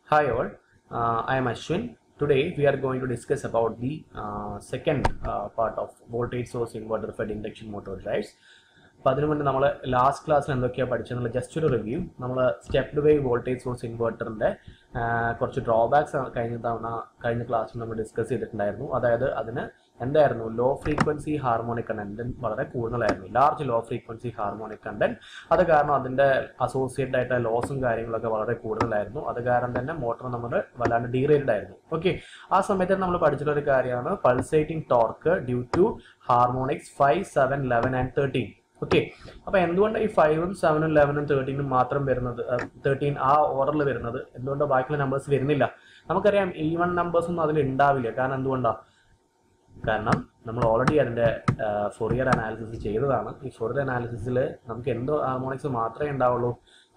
Hi all, uh, I am Ashwin. Today we are going to discuss about the uh, second uh, part of voltage source inverter fed induction motor drives. അപ്പോൾ അതിനു മുന്നേ നമ്മൾ last ക്ലാസ്സിൽ എന്തൊക്കെയാണ് പഠിച്ചതെന്നുള്ള just ഒരു review നമ്മൾ stepped wave voltage source ഇൻവെർട്ടറിൻ്റെ കുറച്ച് ഡ്രോബാക്സ് കഴിഞ്ഞ തവണ കഴിഞ്ഞ ക്ലാസ്സിൽ നമ്മൾ ഡിസ്കസ് ചെയ്തിട്ടുണ്ടായിരുന്നു അതായത് അതിന് എന്തായിരുന്നു ലോ ഫ്രീക്വൻസി ഹാർമോണിക് കണ്ടന്റ് വളരെ കൂടുതലായിരുന്നു large low frequency harmonic content അത് കാരണം അതിൻ്റെ അസോസിയേറ്റഡ് ആയിട്ട് ലോസും കാര്യങ്ങളൊക്കെ വളരെ കൂടുതലായിരുന്നു അത് കാരണം തന്നെ മോട്ടർ നമ്മൾ വല്ലാണ്ട് ഡീറേറ്റഡ് ആയിരുന്നു ഓക്കെ ആ സമയത്ത് നമ്മൾ പഠിച്ചിട്ടുള്ള ഒരു കാര്യമാണ് pulsating torque due to harmonics five seven eleven and thirteen okay അപ്പൊ എന്തുകൊണ്ട് ഈ ഫൈവും സെവനും ലെവനും തേർട്ടീനും മാത്രം വരുന്നത് തേർട്ടീൻ ആ ഓർഡറിൽ വരുന്നത് എന്തുകൊണ്ട് ബാക്കിയുള്ള നമ്പേഴ്സ് വരുന്നില്ല നമുക്കറിയാം ഈവൺ നമ്പേഴ്സ് ഒന്നും അതിൽ ഉണ്ടാവില്ല കാരണം എന്തുകൊണ്ടാ കാരണം നമ്മൾ ഓൾറെഡി അതിന്റെ ഫൊറിയർ അനാലിസിസ് ചെയ്തതാണ് ഈ ഫൊറിയർ അനാലിസിസിൽ നമുക്ക് എന്തോ ഹാർമോണിക്സ് മാത്രമേ ഉണ്ടാവുള്ളൂ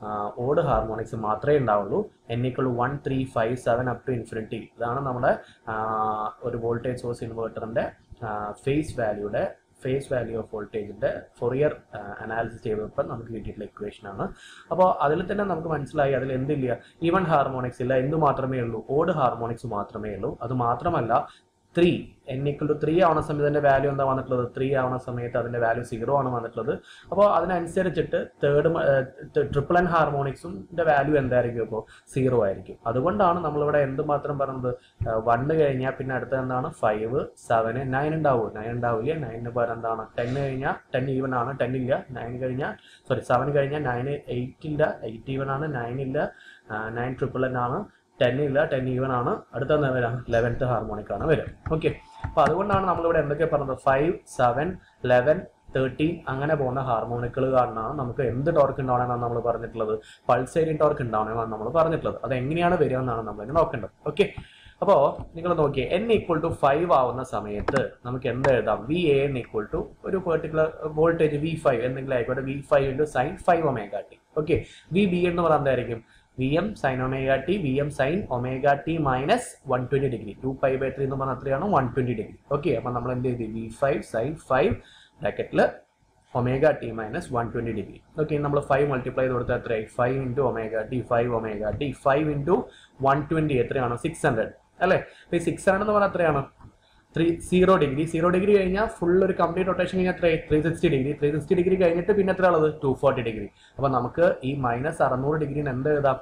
ഓഡ് ഹാർമോണിക്സ് മാത്രമേ ഉണ്ടാവുള്ളൂ n equal one three five seven up to infinity ഇതാണ് നമ്മുടെ ആ, ഒരു വോൾട്ടേജ് സോഴ്സ് ഇൻവേർട്ടറിന്റെ ഫേസ് വാല്യൂടെ ഫേസ് വാല്യൂ ഓഫ് വോൾട്ടേജിന്റെ ഫൊറിയർ അനാലിസിസ് ചെയ്തപ്പോൾ നമുക്ക് കിട്ടിയിട്ടുള്ള ഇക്വേഷൻ ആണ് അപ്പോൾ അതിൽ തന്നെ നമുക്ക് മനസ്സിലായി അതിൽ എന്തില്ല ഈവൺ ഹാർമോണിക്സ് ഇല്ല എന്ത് മാത്രമേ ഉള്ളൂ ഓഡ് ഹാർമോണിക്സ് മാത്രമേ ഉള്ളൂ അത് മാത്രമല്ല three n equal to three ആവുന്ന സമയത്ത് അതിന്റെ വാല്യൂ എന്താ വന്നിട്ടുള്ളത് ത്രീ ആവുന്ന സമയത്ത് അതിന്റെ വാല്യൂ സീറോ ആണ് വന്നിട്ടുള്ളത് അപ്പോൾ അതിനനുസരിച്ചിട്ട് തേർഡ് ട്രിപ്പിൾ എൻ ഹാർമോണിക്സും വാല്യൂ എന്തായിരിക്കും ഇപ്പോൾ സീറോ ആയിരിക്കും അതുകൊണ്ടാണ് നമ്മളിവിടെ എന്ത് മാത്രം പറഞ്ഞത് വണ്ണ് കഴിഞ്ഞാൽ പിന്നെ അടുത്ത എന്താണ് ഫൈവ് സെവന് നയൻ ഉണ്ടാവും നയൻ ഉണ്ടാവില്ല നയനിന് പകരം എന്താണ് ടെൻ കഴിഞ്ഞാൽ ടെൻ ഈവൻ ആണ് ടെൻ ഇല്ല നയൻ കഴിഞ്ഞാൽ സോറി സെവൻ കഴിഞ്ഞാൽ നയൻ എയ്റ്റ് ഇല്ല എയ്റ്റ് ഈവൻ ആണ് നയൻ ഇല്ല നയൻ ട്രിപ്പിൾ എൻ ആണ് ടെൻ ഇല്ല ടെൻ ഈവൻ ആണ് അടുത്ത വരാം ലെവൻത്ത് ഹാർമോണിക് ആണ് വരും ഓക്കെ അപ്പൊ അതുകൊണ്ടാണ് നമ്മളിവിടെ എന്തൊക്കെ പറഞ്ഞത് ഫൈവ് സെവൻ ലെവൻ തേർട്ടീൻ അങ്ങനെ പോകുന്ന ഹാർമോണിക്കുകൾ കാരണമാണ് നമുക്ക് എന്ത് ടോർക്ക് ഉണ്ടാവണമെന്നാണ് നമ്മൾ പറഞ്ഞിട്ടുള്ളത് പൾസേരിയൻ ടോർക്ക് ഉണ്ടാവണമെന്നാണ് നമ്മൾ പറഞ്ഞിട്ടുള്ളത് അത് എങ്ങനെയാണ് വരിക എന്നാണ് നമ്മൾ ഇനി നോക്കേണ്ടത് ഓക്കെ അപ്പോൾ നിങ്ങൾ നോക്കിയേ എൻ ഈക്വൽ ടു ഫൈവ് ആവുന്ന സമയത്ത് നമുക്ക് എന്ത് എഴുതാം V A N equal to ഒരു പെർട്ടിക്കുലർ വോൾട്ടേജ് വി ഫൈവ് എന്തെങ്കിലും ആയിക്കോട്ടെ V five into sine five omega T okay V B എന്ന് പറയുന്നത് എന്തായിരിക്കും V M sine omega T V M sine omega T minus one twenty degree two pi by three എന്ന് പറഞ്ഞാൽ എത്രയാണ് one twenty degree okay അപ്പൊ നമ്മൾ എന്ത് ചെയ്തു വി ഫൈവ് സൈൻ ഫൈവ് ബ്രാക്കറ്റിൽ omega T minus one twenty degree okay നമ്മൾ five multiply ചെയ്ത് കൊടുത്താൽ എത്രയായി five into omega T five omega T five into one twenty എത്രയാണ് സിക്സ് ഹൺഡ്രഡ് അല്ലേ അപ്പൊ ഈ സിക്സ് ഹൺഡ്രഡ് എന്ന് പറഞ്ഞാൽ എത്രയാണ് three zero degree zero degree കഴിഞ്ഞാൽ ഫുൾ ഒരു കംപ്ലീറ്റ് റൊട്ടേഷൻ കഴിഞ്ഞാൽ എത്ര three sixty degree three sixty degree കഴിഞ്ഞിട്ട് പിന്നെ എത്ര ഉള്ളത് ടു ഫോർട്ടി ഡിഗ്രി അപ്പൊ നമുക്ക് ഈ മൈനസ് അറുന്നൂറ് ഡിഗ്രിന് എന്ത് എഴുതാം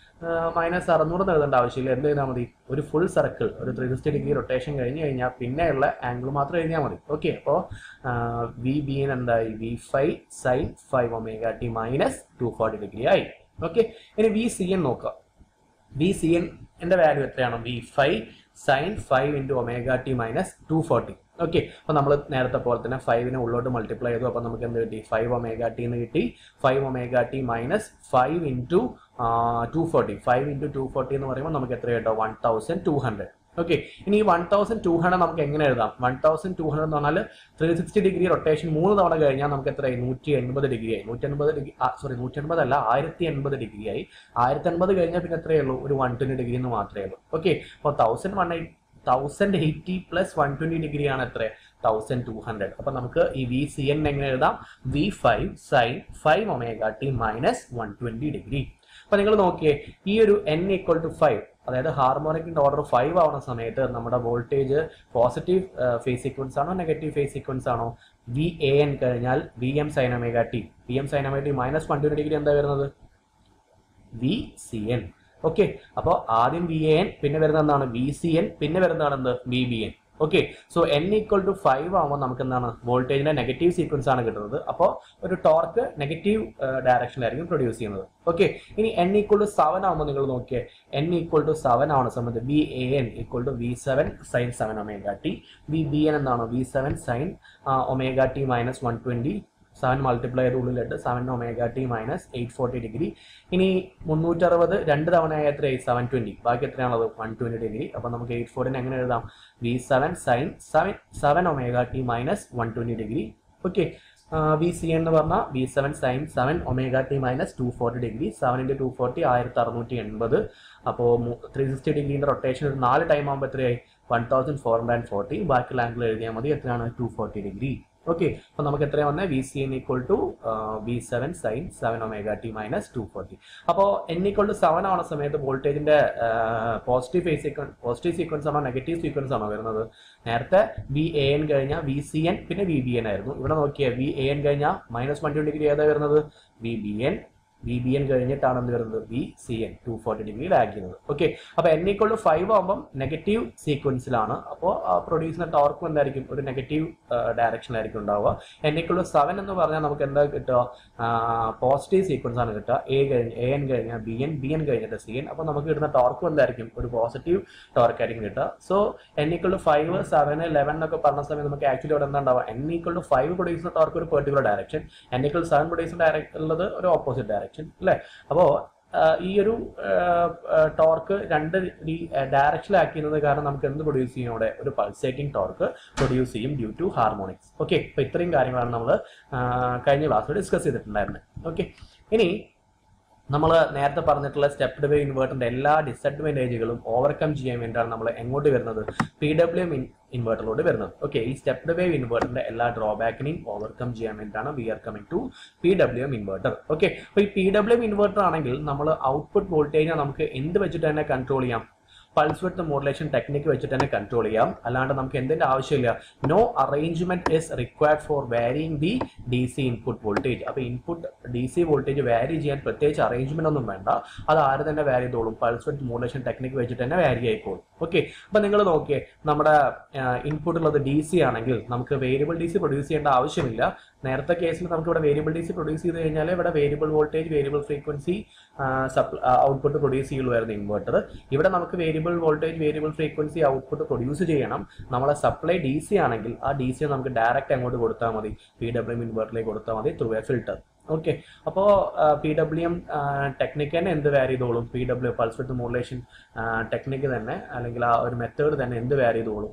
മൈനസ് അറുന്നൂറ് എഴുതേണ്ട ആവശ്യമില്ല എന്ത് ചെയ്താൽ മതി ഒരു ഫുൾ സർക്കിൾ ഒരു ത്രീ സിക്സ്റ്റി ഡിഗ്രി റൊട്ടേഷൻ കഴിഞ്ഞ് കഴിഞ്ഞാൽ പിന്നെയുള്ള ആംഗിൾ മാത്രം എഴുതിയാൽ മതി ഓക്കെ അപ്പോൾ വി ബി എൻ എന്തായി V five sine five omega T minus two forty degree ആയി ഓക്കെ ഇനി വി സി എൻ നോക്കാം വി സി എൻ എന്റെ വാല്യൂ എത്രയാണ് V five sine five into omega T minus two forty okay അപ്പൊ നമ്മൾ നേരത്തെ പോലെ തന്നെ ഫൈവിനെ ഉള്ളോട്ട് മൾട്ടിപ്ലൈ ചെയ്തു അപ്പൊ നമുക്ക് എന്ത് കിട്ടി ഫൈവ് ഒമേഗ ടി എന്ന് കിട്ടി five omega T minus five into two forty five into two forty എന്ന് പറയുമ്പോൾ നമുക്ക് എത്ര കേട്ടോ one thousand two hundred okay ഇനി ഈ വൺ തൗസൻഡ് ടു ഹൺഡ്രഡ് നമുക്ക് എങ്ങനെ എഴുതാം വൺ തൗസൻഡ് ടു ഹൺഡ്രഡ് എന്ന് പറഞ്ഞാൽ ത്രീ സിക്സ്റ്റി ഡിഗ്രി റൊട്ടേഷൻ മൂന്ന് തവണ കഴിഞ്ഞാൽ നമുക്ക് എത്രയായി നൂറ്റി എൺപത് ഡിഗ്രി ആയി നൂറ്റി എൺപത് ഡിഗ്രി സോറി നൂറ്റി എൺപത് അല്ല ആയിരത്തി എൺപത് ഡിഗ്രി ആയി ആയിരത്തി എൺപത് കഴിഞ്ഞാൽ പിന്നെ എത്രയേ ഉള്ളൂ ഒരു വൺ ട്വന്റി ഡിഗ്രി എന്ന് മാത്രമേ ഉള്ളൂ ഓക്കെ അപ്പോൾ thousand one thousand eighty plus one twenty degree ആണ് എത്ര തൗസൻഡ് ടു ഹൺഡ്രഡ് അപ്പൊ നമുക്ക് ഈ വി സി എൻ എങ്ങനെ എഴുതാം V five sine five omega T minus one twenty degree അപ്പൊ നിങ്ങൾ നോക്കിയേ ഈ ഒരു എൻ ഈക്വൽ ടു ഫൈവ് അതായത് ഹാർമോണിക്കിന്റെ ഓർഡർ ഫൈവ് ആവുന്ന സമയത്ത് നമ്മുടെ വോൾട്ടേജ് പോസിറ്റീവ് ഫേസ് സീക്വൻസ് ആണോ നെഗറ്റീവ് ഫേസ് സീക്വൻസ് ആണോ വി എ എൻ കഴിഞ്ഞാൽ V M sine omega T V M sine omega T minus one twenty degree എന്താ വരുന്നത് വി സി എൻ ഓക്കെ അപ്പോൾ ആദ്യം വി എ എൻ പിന്നെ വരുന്ന എന്താണ് വി സി എൻ പിന്നെ വരുന്നതാണ് എന്ത് V B N okay so N equal to five ആകുമ്പോൾ നമുക്ക് എന്താണ് വോൾട്ടേജിന്റെ നെഗറ്റീവ് സീക്വൻസ് ആണ് കിട്ടുന്നത് അപ്പോൾ ഒരു ടോർക്ക് നെഗറ്റീവ് ഡയറക്ഷനിലായിരിക്കും പ്രൊഡ്യൂസ് ചെയ്യുന്നത് ഓക്കെ ഇനി എൻ ഈക്വൽ ടു സെവൻ ആകുമ്പോൾ നിങ്ങൾ നോക്കിയേ എൻ ഈക്വൽ ടു സെവൻ ആവുന്ന സമയത്ത് V A N equal to V seven sine seven omega T V B N എന്താണ് V seven sine omega T minus one twenty seven multiply ചെയ്ത് ഉള്ളിലിട്ട് seven omega T minus eight forty degree ഇനി മുന്നൂറ്ററുപത് രണ്ട് തവണയായ എത്രയായി seven twenty ബാക്കി എത്രയാണുള്ളത് one twenty degree അപ്പൊ നമുക്ക് എയ്റ്റ് ഫോർട്ടിന് എങ്ങനെ എഴുതാം V seven sine seven seven omega T minus one twenty degree okay V C എന്ന് പറഞ്ഞാൽ V seven sine seven omega T minus two forty degree seven into two forty ആയിരത്തി അറുന്നൂറ്റി എൺപത് അപ്പോൾ ത്രീ സിക്സ്റ്റി ഡിഗ്രീൻ്റെ റൊട്ടേഷൻ ഒരു നാല് time ആകുമ്പോൾ എത്രയായി one thousand four hundred and forty ബാക്കിയുള്ള ആംഗിൾ എഴുതിയാൽ മതി എത്രയാണ് ടു ഫോർട്ടി ഡിഗ്രി ഓക്കെ അപ്പൊ നമുക്ക് എത്രയാണ് വന്നത് V C N equal to V seven sine seven omega T minus two forty അപ്പോൾ എൻ ഈക്വൽ ടു സെവൻ ആവുന്ന സമയത്ത് വോൾട്ടേജിന്റെ positive phase sequence positive sequence ആണോ നെഗറ്റീവ് സീക്വൻസ് ആണോ വരുന്നത് നേരത്തെ വി എ എൻ കഴിഞ്ഞാൽ വി സി എൻ പിന്നെ വി ബി എൻ ആയിരുന്നു ഇവിടെ നോക്കിയാൽ വി എ എൻ കഴിഞ്ഞാൽ മൈനസ് വൺ ട്വന്റി ഡിഗ്രി ഏതാ വരുന്നത് V B N V B N കഴിഞ്ഞിട്ടാണ് എന്ത് വരുന്നത് V C N two forty degree lag ചെയ്യുന്നത് ഓക്കെ അപ്പൊ എൻ ഈക്വൾ ടു ഫൈവ് ആകുമ്പോൾ നെഗറ്റീവ് സീക്വൻസിലാണ് അപ്പോൾ പ്രൊഡ്യൂസ് ചെയ്യുന്ന ടോർക്കും എന്തായിരിക്കും ഒരു നെഗറ്റീവ് ഡയറക്ഷനിലായിരിക്കും ഉണ്ടാവുക എൻ ഈക്വൾ ടു സെവൻ എന്ന് പറഞ്ഞാൽ നമുക്ക് എന്താ കിട്ടുക പോസിറ്റീവ് സീക്വൻസ് ആണ് കിട്ടുക എ കഴിഞ്ഞ് എ എൻ കഴിഞ്ഞാൽ ബി എൻ ബി എൻ കഴിഞ്ഞിട്ട് സി എൻ അപ്പോൾ നമുക്ക് കിട്ടുന്ന ടോർക്കും എന്തായിരിക്കും ഒരു പോസിറ്റീവ് ടോർക്ക് ആയിരിക്കും കിട്ടുക so N equal to five seven eleven എന്നൊക്കെ പറഞ്ഞ സമയത്ത് നമുക്ക് ആക്ച്വലി ഇവിടെ എന്താ ഉണ്ടാവുക N equal to five produce ചെയ്യുന്ന ടോർക്ക് ഒരു particular direction N equal seven produce ചെയ്യുന്ന ഡയറക്ഷൻ ഉള്ളത് ഒരു ഓപ്പോസിറ്റ് ഡയറക്ഷൻ അല്ലേ അപ്പോൾ ഈ ഒരു ടോർക്ക് രണ്ട് ഡയറക്ഷനിലാക്കുന്നത് കാരണം നമുക്ക് എന്ത് പ്രൊഡ്യൂസ് ചെയ്യും അവിടെ ഒരു പൾസേറ്റിംഗ് ടോർക്ക് പ്രൊഡ്യൂസ് ചെയ്യും ഡ്യൂ ടു ഹാർമോണിക്സ് ഓക്കെ അപ്പോൾ ഇത്രയും കാര്യങ്ങളാണ് നമ്മൾ കഴിഞ്ഞ ക്ലാസ്സിൽ ഡിസ്കസ് ചെയ്തിട്ടുണ്ടായിരുന്നത് ഓക്കെ ഇനി നമ്മൾ നേരത്തെ പറഞ്ഞിട്ടുള്ള സ്റ്റെപ്ഡ് വേ ഇൻവേർട്ടറിന്റെ എല്ലാ ഡിസഡ്വാൻറ്റേജുകളും ഓവർകം ചെയ്യാൻ വേണ്ടിയാണ് നമ്മൾ എങ്ങോട്ട് വരുന്നത് പി ഡബ്ല്യു എം ഇൻവേർട്ടറിലോട്ട് വരുന്നത് ഓക്കെ ഈ സ്റ്റെപ്ഡ് വേവ് ഇൻവേർട്ടറിന്റെ എല്ലാ ഡ്രോബാക്കിനെയും ഓവർകം ചെയ്യാൻ വേണ്ടിയിട്ടാണ് we are coming to P W M inverter okay അപ്പോൾ ഈ പി ഡബ്ല്യു എം ഇൻവേർട്ടർ ആണെങ്കിൽ നമ്മൾ ഔട്ട്പുട്ട് വോൾട്ടേജിനെ നമുക്ക് എന്ത് വെച്ചിട്ട് തന്നെ കൺട്രോൾ ചെയ്യാം പൾസ് വിത്ത് മോഡുലേഷൻ ടെക്നിക്ക് വെച്ചിട്ട് തന്നെ കൺട്രോൾ ചെയ്യാം അല്ലാണ്ട് നമുക്ക് എന്തിന്റെ ആവശ്യമില്ല no arrangement is required for varying the D C input voltage അപ്പോൾ input D C voltage vary ചെയ്യാൻ പ്രത്യേകിച്ച് അറേഞ്ച്മെന്റ് ഒന്നും വേണ്ട അത് ആര് തന്നെ വാരി ചെയ്തോളും പൾസ് വിത്ത് മോഡുലേഷൻ ടെക്നിക്ക് വെച്ചിട്ട് തന്നെ വാരി ആയിക്കോളും ഓക്കെ അപ്പോൾ നിങ്ങൾ നോക്കിയേ നമ്മുടെ ഇൻപുട്ട് ഉള്ളത് ഡി സി ആണെങ്കിൽ നമുക്ക് വേരിയബിൾ ഡി സി പ്രൊഡ്യൂസ് ചെയ്യേണ്ട ആവശ്യമില്ല നേരത്തെ കേസിൽ നമുക്ക് ഇവിടെ വേരിയബിൾ ഡി സി പ്രൊഡ്യൂസ് ചെയ്ത് കഴിഞ്ഞാൽ ഇവിടെ variable voltage variable frequency output produce ചെയ്യുള്ളായിരുന്നു ഇൻവെർട്ടർ ഇവിടെ നമുക്ക് variable voltage variable frequency output produce ചെയ്യണം നമ്മളെ സപ്ലൈ ഡി സി ആണെങ്കിൽ ആ ഡി സി നമുക്ക് ഡയറക്റ്റ് അങ്ങോട്ട് കൊടുത്താൽ മതി പി ഡബ്ല്യു ഇൻവെർട്ടറിലേക്ക് കൊടുത്താൽ മതി ത്രൂ എ ഫിൽട്ടർ ഓക്കെ അപ്പോൾ പി ഡബ്ല്യു എം ടെക്നിക്ക് തന്നെ എന്ത് വാരി ചെയ്തോളും P W pulse width modulation technique തന്നെ അല്ലെങ്കിൽ ആ ഒരു മെത്തേഡ് തന്നെ എന്ത് വാരി ചെയ്തോളും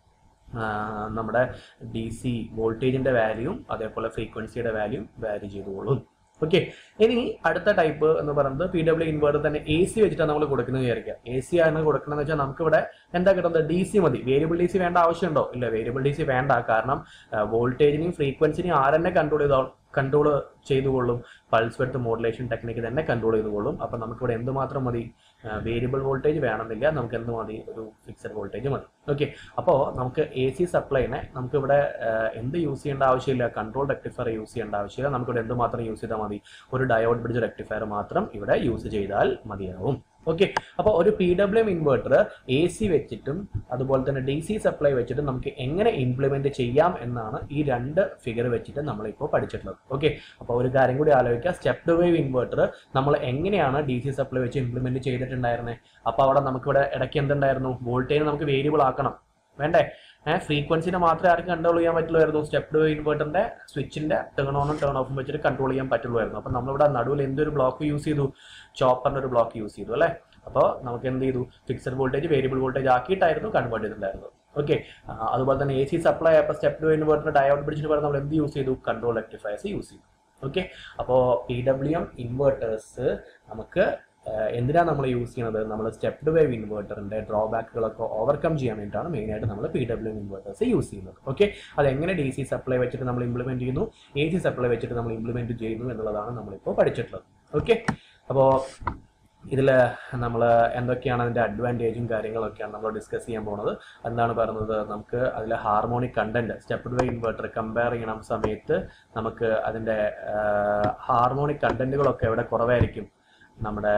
നമ്മുടെ ഡി സി വോൾട്ടേജിന്റെ വാല്യൂം അതേപോലെ ഫ്രീക്വൻസിയുടെ വാല്യൂം വാരി ചെയ്തോളും ഓക്കെ ഇനി അടുത്ത ടൈപ്പ് എന്ന് പറയുന്നത് പി ഡബ്ല്യു ഇൻവേർട്ടർ തന്നെ എ സി വെച്ചിട്ടാണ് നമ്മൾ കൊടുക്കുന്നത് വിചാരിക്കുക എ സി ആണ് കൊടുക്കണമെന്ന് വെച്ചാൽ നമുക്ക് ഇവിടെ എന്താ കിട്ടുന്നത് ഡി സി മതി വേരിയബിൾ ഡി സി വേണ്ട ആവശ്യമുണ്ടോ ഇല്ല വേരിയബിൾ ഡി സി വേണ്ട കാരണം വോൾട്ടേജിനെയും ഫ്രീക്വൻസിനെയും ആരെന്നെ കൺട്രോൾ ചെയ്തോ കൺട്രോൾ ചെയ്തുകൊള്ളും പൾസ് വെട്ട് മോഡുലേഷൻ ടെക്നിക്ക് തന്നെ കൺട്രോൾ ചെയ്തുകൊള്ളും അപ്പം നമുക്കിവിടെ എന്തുമാത്രം മതി വേരിയബിൾ വോൾട്ടേജ് വേണമെന്നില്ല നമുക്ക് എന്ത് മതി ഒരു ഫിക്സഡ് വോൾട്ടേജ് മതി ഓക്കെ അപ്പോൾ നമുക്ക് എ സി സപ്ലൈനെ നമുക്കിവിടെ എന്ത് യൂസ് ചെയ്യേണ്ട ആവശ്യമില്ല കൺട്രോൾ റെക്ടിഫയർ യൂസ് ചെയ്യേണ്ട ആവശ്യമില്ല നമുക്കിവിടെ എന്ത് മാത്രം യൂസ് ചെയ്താൽ മതി ഒരു ഡയോഡ് ബ്രിഡ്ജ് റെക്ടിഫയർ മാത്രം ഇവിടെ യൂസ് ചെയ്താൽ മതിയാവും ഓക്കെ അപ്പോൾ ഒരു P W M inverter A C വെച്ചിട്ടും അതുപോലെ തന്നെ ഡി സി സപ്ലൈ വെച്ചിട്ടും നമുക്ക് എങ്ങനെ ഇംപ്ലിമെന്റ് ചെയ്യാം എന്നാണ് ഈ രണ്ട് ഫിഗർ വെച്ചിട്ട് നമ്മളിപ്പോൾ പഠിച്ചിട്ടുള്ളത് ഓക്കെ അപ്പോൾ ഒരു കാര്യം കൂടി ആലോചിക്കുക സ്റ്റെപ്ഡ് വേവ് ഇൻവേർട്ടർ നമ്മൾ എങ്ങനെയാണ് ഡി സി സപ്ലൈ വെച്ച് ഇംപ്ലിമെന്റ് ചെയ്തിട്ടുണ്ടായിരുന്നത് അപ്പോൾ അവിടെ നമുക്കിവിടെ ഇടയ്ക്ക് എന്തുണ്ടായിരുന്നു വോൾട്ടേജ് നമുക്ക് വേരിയബിൾ ആക്കണം വേണ്ടേ ഏഹ് ഫ്രീക്വൻസിനെ മാത്രമേ ആർക്കും കൺട്രോൾ ചെയ്യാൻ പറ്റുള്ളായിരുന്നു സ്റ്റെപ്പ് ഇൻവേർട്ടറിന്റെ സ്വിച്ചിന്റെ ടേൺ ഓണും ടേൺ ഓഫും വെച്ചിട്ട് കൺട്രോൾ ചെയ്യാൻ പറ്റുള്ളായിരുന്നു അപ്പോൾ നമ്മളിവിടെ നടുവിൽ എന്തൊരു ബ്ലോക്ക് യൂസ് ചെയ്തു ചോപ്പറിന്റെ ഒരു ബ്ലോക്ക് യൂസ് ചെയ്തു അല്ലേ അപ്പോൾ നമുക്ക് എന്ത് ചെയ്തു ഫിക്സഡ് വോൾട്ടേജ് വേരിയബിൾ വോൾട്ടേജ് ആക്കിയിട്ടായിരുന്നു കൺവേർട്ട് ചെയ്തിട്ടുണ്ടായിരുന്നത് ഓക്കെ അതുപോലെ തന്നെ എ സി സപ്ലൈ ആയപ്പോൾ സ്റ്റെപ്പ് ഇൻവേർട്ടർ ഡയോഡ് ബ്രിഡ്ജിന് പകരം നമ്മൾ എന്ത് യൂസ് ചെയ്തു കൺട്രോൾ റെക്ടിഫയേഴ്സ് യൂസ് ചെയ്തു ഓക്കെ അപ്പോൾ പി ഡബ്ല്യു എം ഇൻവേർട്ടേഴ്സ് നമുക്ക് എന്തിനാണ് നമ്മൾ യൂസ് ചെയ്യുന്നത് നമ്മൾ സ്റ്റെപ്ഡ് വേവ് ഇൻവേർട്ടറിന്റെ ഡ്രോബാക്കുകളൊക്കെ ഓവർകം ചെയ്യാൻ വേണ്ടിയിട്ടാണ് മെയിനായിട്ട് നമ്മൾ പി ഡബ്ല്യു ഇൻവേർട്ടേഴ്സ് യൂസ് ചെയ്യുന്നത് ഓക്കെ അത് എങ്ങനെ ഡി സി സപ്ലൈ വെച്ചിട്ട് നമ്മൾ ഇംപ്ലിമെന്റ് ചെയ്യുന്നു എ സി സപ്ലൈ വെച്ചിട്ട് നമ്മൾ ഇംപ്ലിമെന്റ് ചെയ്യുന്നു എന്നുള്ളതാണ് നമ്മളിപ്പോൾ പഠിച്ചിട്ടുള്ളത് ഓക്കെ അപ്പോൾ ഇതിൽ നമ്മൾ എന്തൊക്കെയാണ് അതിൻ്റെ അഡ്വാൻറ്റേജും കാര്യങ്ങളൊക്കെയാണ് നമ്മൾ ഡിസ്കസ് ചെയ്യാൻ പോകുന്നത് എന്താണ് പറയുന്നത് നമുക്ക് അതിൽ harmonic content stepped wave inverter compare ചെയ്യണം സമയത്ത് നമുക്ക് അതിൻ്റെ ഹാർമോണിക് കണ്ടന്റുകളൊക്കെ എവിടെ കുറവായിരിക്കും നമ്മുടെ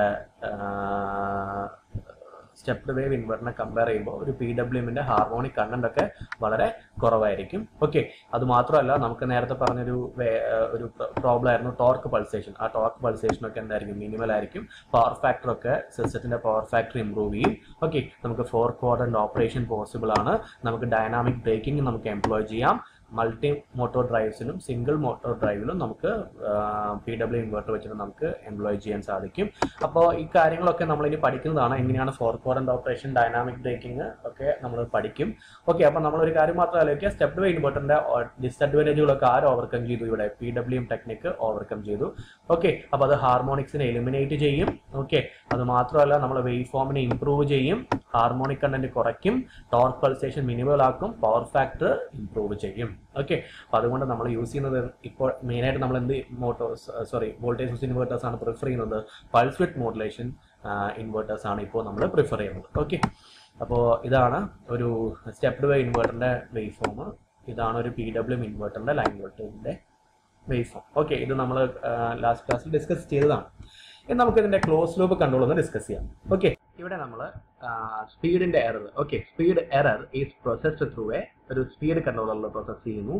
സ്റ്റെപ്ഡ് വേവ് ഇൻവെർട്ടറിനെ കമ്പയർ ചെയ്യുമ്പോൾ ഒരു പി ഡബ്ല്യു എമ്മിന്റെ ഹാർമോണിക് കണ്ടന്റ് ഒക്കെ വളരെ കുറവായിരിക്കും ഓക്കെ അത് മാത്രമല്ല നമുക്ക് നേരത്തെ പറഞ്ഞൊരു ഒരു പ്രോബ്ലം ആയിരുന്നു ടോർക്ക് പൾസേഷൻ ആ ടോർക്ക് പൾസേഷൻ ഒക്കെ എന്തായിരിക്കും മിനിമൽ ആയിരിക്കും പവർ ഫാക്ടർ ഒക്കെ സിസ്റ്റത്തിന്റെ പവർ ഫാക്ടർ ഇംപ്രൂവ് ചെയ്യും ഓക്കെ നമുക്ക് ഫോർ ക്വാഡന്റ് ഓപ്പറേഷൻ പോസിബിൾ ആണ് നമുക്ക് ഡൈനാമിക് ബ്രേക്കിംഗ് നമുക്ക് എംപ്ലോയ് ചെയ്യാം മൾട്ടി മോട്ടോർ ഡ്രൈവ്സിനും സിംഗിൾ മോട്ടോർ ഡ്രൈവിലും നമുക്ക് പി ഡബ്ല്യു ഇൻവെർട്ടർ വെച്ചിട്ട് നമുക്ക് എംപ്ലോയ് ചെയ്യാൻ സാധിക്കും അപ്പോൾ ഈ കാര്യങ്ങളൊക്കെ നമ്മൾ ഇനി പഠിക്കുന്നതാണ് എങ്ങനെയാണ് four quadrant operation dynamic braking ഒക്കെ നമ്മൾ പഠിക്കും ഓക്കെ അപ്പോൾ നമ്മൾ ഒരു കാര്യം മാത്രം ആലോചിക്കുക സ്റ്റെപ്പ് വേ ഇൻവെർട്ടറിന്റെ ഡിസഡ്വാൻറ്റേജുകളൊക്കെ ആര് ഓവർകം ചെയ്തു ഇവിടെ പി ഡബ്ല്യു ടെക്നിക്ക് ഓവർകം ചെയ്തു ഓക്കെ അപ്പോൾ അത് ഹാർമോണിക്സിനെ എലിമിനേറ്റ് ചെയ്യും ഓക്കെ അത് മാത്രമല്ല നമ്മൾ വേവ് ഫോമിനെ ഇംപ്രൂവ് ചെയ്യും ഹാർമോണിക് കണ്ടന്റ് കുറയ്ക്കും ടോർക്ക് പൾസേഷൻ മിനിമൽ ആക്കും പവർ ഫാക്ടർ ഇംപ്രൂവ് ചെയ്യും ഓക്കെ അപ്പോൾ അതുകൊണ്ട് നമ്മൾ യൂസ് ചെയ്യുന്നത് ഇപ്പോൾ മെയിനായിട്ട് നമ്മൾ എന്ത് motors sorry voltage source inverters ആണ് പ്രിഫർ ചെയ്യുന്നത് പൾസ് വിത്ത് മോഡുലേഷൻ ഇൻവേർട്ടേഴ്സ് ആണ് ഇപ്പോൾ നമ്മൾ പ്രിഫർ ചെയ്യുന്നത് ഓക്കെ അപ്പോൾ ഇതാണ് ഒരു സ്റ്റെപ്ഡ് വേ ഇൻവേർട്ടറിൻ്റെ വേവ് ഫോം ഇതാണ് ഒരു പി ഡബ്ല്യു ഇൻവേർട്ടറിൻ്റെ ലൈൻ വോൾട്ടേജിൻ്റെ വേവ് ഫോം ഓക്കെ ഇത് നമ്മൾ ലാസ്റ്റ് ക്ലാസ്സിൽ ഡിസ്കസ് ചെയ്തതാണ് ഇനി നമുക്ക് ഇതിൻ്റെ ക്ലോസ് ലൂപ്പ് കൺട്രോൾ ഒന്ന് ഡിസ്കസ് ചെയ്യാം ഓക്കെ ഇവിടെ നമ്മൾ സ്പീഡിന്റെ error okay speed error is processed through a ഒരു സ്പീഡ് കൺട്രോളറിൽ പ്രോസസ് ചെയ്യുന്നു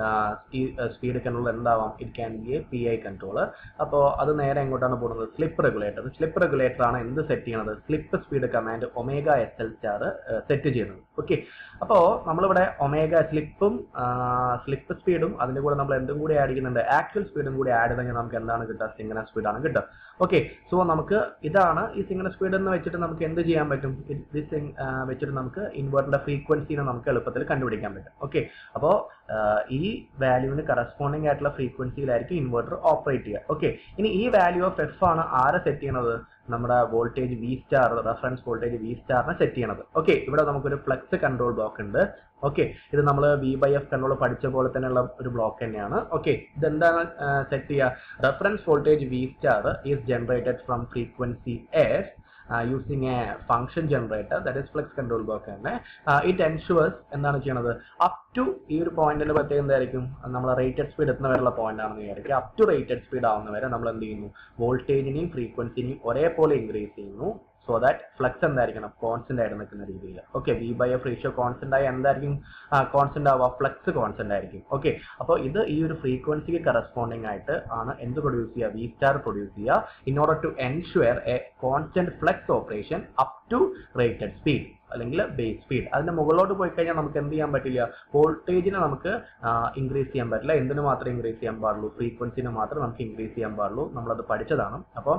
ഈ സ്പീഡ് കൺട്രോൾ എന്താവാം it can be a P I controller അപ്പോൾ അത് നേരെ എങ്ങോട്ടാണ് പോകുന്നത് സ്ലിപ്പ് റെഗുലേറ്റർ സ്ലിപ്പ് റെഗുലേറ്റർ ആണ് എന്ത് സെറ്റ് ചെയ്യണത് slip speed command omega S L star set ചെയ്യുന്നത് ഓക്കെ അപ്പോൾ നമ്മളിവിടെ ഒമേഗ സ്ലിപ്പും സ്ലിപ്പ് സ്പീഡും അതിന്റെ കൂടെ നമ്മൾ എന്തും കൂടി ആഡ് ചെയ്യുന്നുണ്ട് ആക്ച്വൽ സ്പീഡും കൂടി ആഡ് ചെയ്തെങ്കിൽ നമുക്ക് എന്താണ് കിട്ടുക സിംഗന സ്പീഡാണ് കിട്ടുക ഓക്കെ സോ നമുക്ക് ഇതാണ് ഈ സിംഗന സ്പീഡ് എന്ന് വെച്ചിട്ട് നമുക്ക് എന്ത് ചെയ്യാൻ പറ്റും ദിസ് വെച്ചിട്ട് നമുക്ക് ഇൻവേർട്ടറിന്റെ ഫ്രീക്വൻസിനെ നമുക്ക് എളുപ്പത്തിൽ കണ്ടുപിടിക്കാൻ പറ്റും ഓക്കെ അപ്പോൾ ഈ വാല്യൂവിന് കറസ്പോണ്ടിങ് ആയിട്ടുള്ള ഫ്രീക്വൻസിയിലായിരിക്കും ഇൻവേർട്ടർ ഓപ്പറേറ്റ് ചെയ്യുക ഓക്കെ ഇനി ഈ വാല്യൂ ഓഫ് എഫ് ആണ് ആരെ സെറ്റ് ചെയ്യണത് നമ്മുടെ voltage V star reference voltage V സ്റ്റാറിനെ സെറ്റ് ചെയ്യണത് ഓക്കെ ഇവിടെ നമുക്കൊരു ഫ്ലക്സ് കൺട്രോൾ ബ്ലോക്ക് ഉണ്ട് ഓക്കെ ഇത് നമ്മൾ വി ബൈ എഫ് കൺട്രോൾ പഠിച്ച പോലെ തന്നെയുള്ള ഒരു ബ്ലോക്ക് തന്നെയാണ് ഓക്കെ ഇതെന്താണ് സെറ്റ് ചെയ്യുക reference voltage V star is generated from frequency S using a function generator that is flex control block തന്നെ ഇറ്റ് എൻഷുവേഴ്സ് എന്താണ് ചെയ്യണത് അപ് ടു ഈ ഒരു പോയിന്റിന്റെ പ്രത്യേകം എന്തായിരിക്കും നമ്മൾ റേറ്റഡ് സ്പീഡ് എത്തുന്ന വരെയുള്ള പോയിന്റ് ആണെന്ന് വിചാരിക്കുക അപ് ടു റേറ്റഡ് സ്പീഡ് ആവുന്ന വരെ നമ്മൾ എന്ത് ചെയ്യുന്നു വോൾട്ടേജിനെയും ഫ്രീക്വൻസിനെയും ഒരേപോലെ ഇൻക്രീസ് ചെയ്യുന്നു സോ ദാറ്റ് ഫ്ലക്സ് എന്തായിരിക്കണം കോൺസ്റ്റന്റ് ആയിട്ട് നിൽക്കുന്ന രീതിയിൽ okay V by F ratio constant ആയി എന്തായിരിക്കും കോൺസ്റ്റന്റ് ആവുക ഫ്ലക്സ് കോൺസ്റ്റന്റ് ആയിരിക്കും ഓക്കെ അപ്പോൾ ഇത് ഈ ഒരു ഫ്രീക്വൻസിക്ക് കറസ്പോണ്ടിങ് ആയിട്ട് ആണ് എന്ത് പ്രൊഡ്യൂസ് ചെയ്യുക വി സ്റ്റാർ പ്രൊഡ്യൂസ് ചെയ്യുക in order to ensure a constant flux operation up to rated speed അല്ലെങ്കിൽ ബേസ് സ്പീഡ് അതിന്റെ മുകളിലോട്ട് പോയി കഴിഞ്ഞാൽ നമുക്ക് എന്ത് ചെയ്യാൻ പറ്റില്ല വോൾട്ടേജിനെ നമുക്ക് ഇൻക്രീസ് ചെയ്യാൻ പറ്റില്ല എന്തിനു മാത്രമേ ഇൻക്രീസ് ചെയ്യാൻ പാടുള്ളൂ ഫ്രീക്വൻസിനെ മാത്രമേ നമുക്ക് ഇൻക്രീസ് ചെയ്യാൻ പാടുള്ളൂ നമ്മളത് പഠിച്ചതാണ് അപ്പോൾ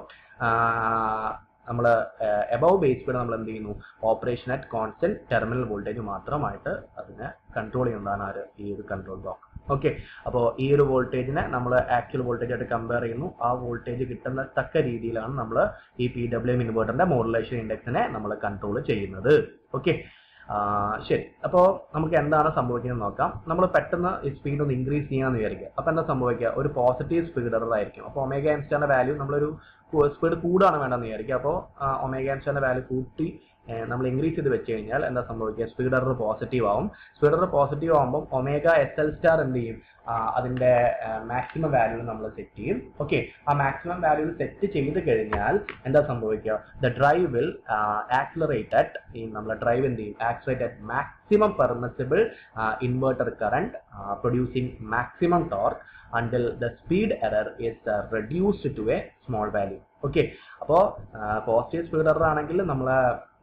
നമ്മൾ എബവ് ബേസ് സ്പീഡ് നമ്മൾ എന്ത് ചെയ്യുന്നു operation at constant terminal voltage മാത്രമായിട്ട് അതിനെ കൺട്രോൾ ചെയ്യുന്നതാണ് ആര് ഈ ഒരു കൺട്രോൾ ബ്ലോക്ക് ഓക്കെ അപ്പോൾ ഈ ഒരു വോൾട്ടേജിനെ നമ്മൾ ആക്ച്വൽ വോൾട്ടേജ് ആയിട്ട് കമ്പയർ ചെയ്യുന്നു ആ വോൾട്ടേജ് കിട്ടുന്ന തക്ക രീതിയിലാണ് നമ്മൾ ഈ പി ഡബ്ല്യു എം ഇൻവേർട്ടറിന്റെ മോഡുലേഷൻ ഇൻഡെക്സിനെ നമ്മൾ കൺട്രോൾ ചെയ്യുന്നത് ഓക്കെ ശരി അപ്പോൾ നമുക്ക് എന്താണ് സംഭവിക്കുന്നത് നോക്കാം നമ്മൾ പെട്ടെന്ന് ഈ സ്പീഡ് ഒന്ന് ഇൻക്രീസ് ചെയ്യാന്ന് വിചാരിക്കുക അപ്പോൾ എന്താ സംഭവിക്കുക ഒരു പോസിറ്റീവ് സ്പീഡ് എറർ ആയിരിക്കും അപ്പോൾ ഒമേഗ എംസ്റ്റാറിന്റെ വാല്യൂ നമ്മളൊരു സ്പീഡ് കൂടാണ് വേണ്ടെന്ന് വിചാരിക്കുക അപ്പോൾ ഒമേഗ എംസ്റ്റാറിന്റെ വാല്യൂ കൂട്ടി നമ്മൾ ഇൻക്രീസ് ചെയ്ത് വെച്ച് കഴിഞ്ഞാൽ എന്താ സംഭവിക്കുക സ്പീഡ് എറർ പോസിറ്റീവ് ആവും സ്പീഡ് എറർ പോസിറ്റീവ് ആകുമ്പോൾ ഒമേഗ എസ് എൽ സ്റ്റാർ എന്ത് ചെയ്യും അതിന്റെ മാക്സിമം വാല്യൂ നമ്മൾ സെറ്റ് ചെയ്യും ഓക്കെ ആ മാക്സിമം വാല്യൂ സെറ്റ് ചെയ്ത് കഴിഞ്ഞാൽ എന്താ സംഭവിക്കുക the drive will accelerate at ഈ നമ്മളെ ഡ്രൈവ് എന്ത് ചെയ്യും accelerate at maximum permissible inverter current producing maximum torque until the speed error is uh, reduced to a small value okay അപ്പോൾ പോസിറ്റീവ് സ്പീഡ് എറർ ആണെങ്കിൽ നമ്മളെ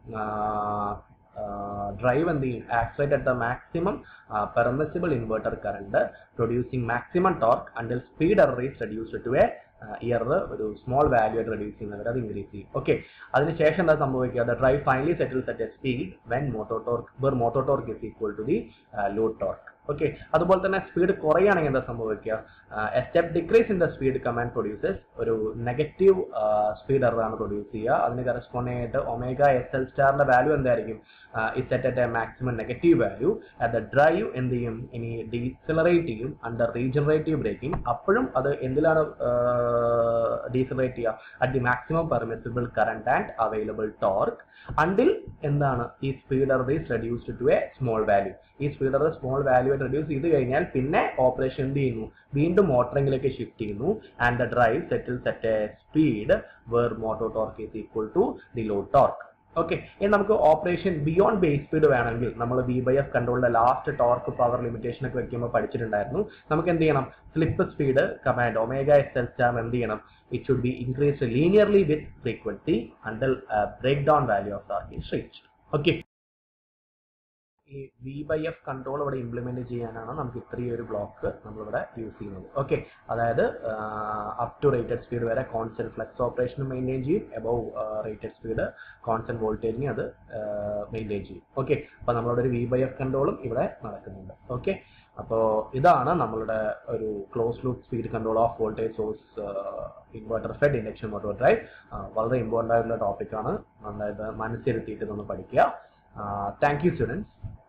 ഡ്രൈവ് എന്ത് ചെയ്യും accelerate at the maximum permissible inverter current producing maximum torque until speed error is reduced to a ഇയർ ഒരു small value ആയിട്ട് reduce ചെയ്യുന്നവർ അത് ഇൻക്രീസ് ചെയ്യും ഓക്കെ അതിനുശേഷം എന്താ സംഭവിക്കുക the drive finally settles at a speed when motor torque where motor torque is equal to the load torque okay അതുപോലെ തന്നെ സ്പീഡ് കുറയുകയാണെങ്കിൽ എന്താ സംഭവിക്കുക step decrease in the speed command producers ഒരു നെഗറ്റീവ് സ്പീഡ് എററാണ് പ്രൊഡ്യൂസ് ചെയ്യുക അതിന് corresponding ആയിട്ട് ഒമേഗ എസ് എൽ സ്റ്റാറിന്റെ വാല്യൂ എന്തായിരിക്കും it set at a maximum negative value at the drive എന്ത് ചെയ്യും ഇനി ഡീസലറേറ്റ് ചെയ്യും അണ്ടർ റീജനറേറ്റീവ് ബ്രേക്കിംഗ് അപ്പോഴും അത് എന്തിലാണ് ഡീസലറേറ്റ് ചെയ്യുക at the maximum permissible current and available torque until എന്താണ് ഈ speed error is reduced to a small value ഈ സ്പീഡ് എറർ സ്മോൾ വാല്യൂ ആയിട്ട് റെഡ്യൂസ് ചെയ്ത് കഴിഞ്ഞാൽ പിന്നെ ഓപ്പറേഷൻ എന്ത് ചെയ്യുന്നു വീണ്ടും മോട്ടറിംഗിലേക്ക് ഷിഫ്റ്റ് ചെയ്യുന്നു and the drive settles at a speed where motor torque is equal to the load torque okay ഇനി നമുക്ക് ഓപ്പറേഷൻ ബിയോണ്ട് ബേസ് സ്പീഡ് വേണമെങ്കിൽ നമ്മൾ വി ബൈ എഫ് കൺട്രോളിന്റെ ലാസ്റ്റ് ടോർക്ക് പവർ ലിമിറ്റേഷൻ ഒക്കെ വെക്കുമ്പോൾ പഠിച്ചിട്ടുണ്ടായിരുന്നു നമുക്ക് എന്ത് ചെയ്യണം slip speed command omega S L star എന്ത് ചെയ്യണം it should be increase linearly with frequency until break down value of torque is reach okay ഈ വി ബൈ എഫ് കൺട്രോൾ ഇവിടെ ഇംപ്ലിമെന്റ് ചെയ്യാനാണ് നമുക്ക് ഇത്രയും ഒരു ബ്ലോക്ക് നമ്മളിവിടെ യൂസ് ചെയ്യുന്നത് ഓക്കെ അതായത് അപ് ടു റേറ്റഡ് സ്പീഡ് വരെ കോൺസ്റ്റന്റ് ഫ്ലക്സ് ഓപ്പറേഷൻ മെയിൻറ്റെയിൻ ചെയ്യും എബവ് റേറ്റഡ് സ്പീഡ് കോൺസ്റ്റന്റ് വോൾട്ടേജിനെ അത് മെയിൻറ്റെയിൻ ചെയ്യും ഓക്കെ അപ്പൊ നമ്മളുടെ ഒരു വി ബൈ എഫ് കൺട്രോളും ഇവിടെ നടക്കുന്നുണ്ട് ഓക്കെ അപ്പോൾ ഇതാണ് നമ്മളുടെ ഒരു close loop speed control of voltage source inverter fed induction motor drive വളരെ ഇമ്പോർട്ടൻ്റ് ആയിട്ടുള്ള ടോപ്പിക്കാണ് നന്നായിട്ട് മനസ്സിരുത്തിയിട്ട് ഇതൊന്ന് പഠിക്കുക താങ്ക് യു സ്റ്റുഡൻസ്